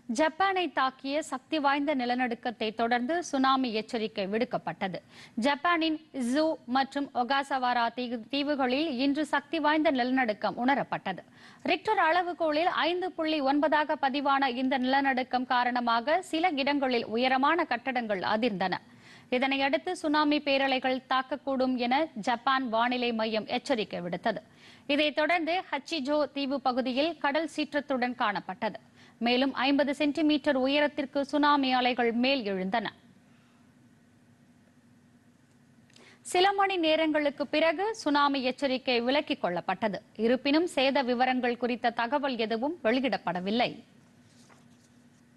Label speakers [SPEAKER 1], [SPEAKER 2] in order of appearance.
[SPEAKER 1] ஜப்பானை தாக்கிய சக்தி வாய்ந்த நிலநடுக்கத்தை தொடர்ந்து சுனாமி எச்சரிக்கை விடுக்கப்பட்டது ஜப்பானின் இசு மற்றும் ஒகாசவாரா தீவு- தீவுகளில் இன்று சக்தி வாய்ந்த நிலநடுக்கம் உணரப்பட்டது ரிக்டர் அளவுகோலில் ஐந்து புள்ளி ஒன்பதாக பதிவான இந்த நிலநடுக்கம் காரணமாக சில இடங்களில் உயரமான கட்டடங்கள் அதிர்ந்தன இதனையடுத்து சுனாமி பேரலைகள் தாக்கக்கூடும் என ஜப்பான் வானிலை மையம் எச்சரிக்கை விடுத்தது இதைத் தொடர்ந்து ஹச்சிஜோ தீவு பகுதியில் கடல் சீற்றத்துடன் காணப்பட்டது மேலும் ஐம்பது சென்டிமீட்டர் உயரத்திற்கு சுனாமி அலைகள் மேல் எழுந்தன சில மணி நேரங்களுக்கு பிறகு சுனாமி எச்சரிக்கை விலக்கிக் கொள்ளப்பட்டது இருப்பினும் சேத விவரங்கள் குறித்த தகவல் எதுவும் வெளியிடப்படவில்லை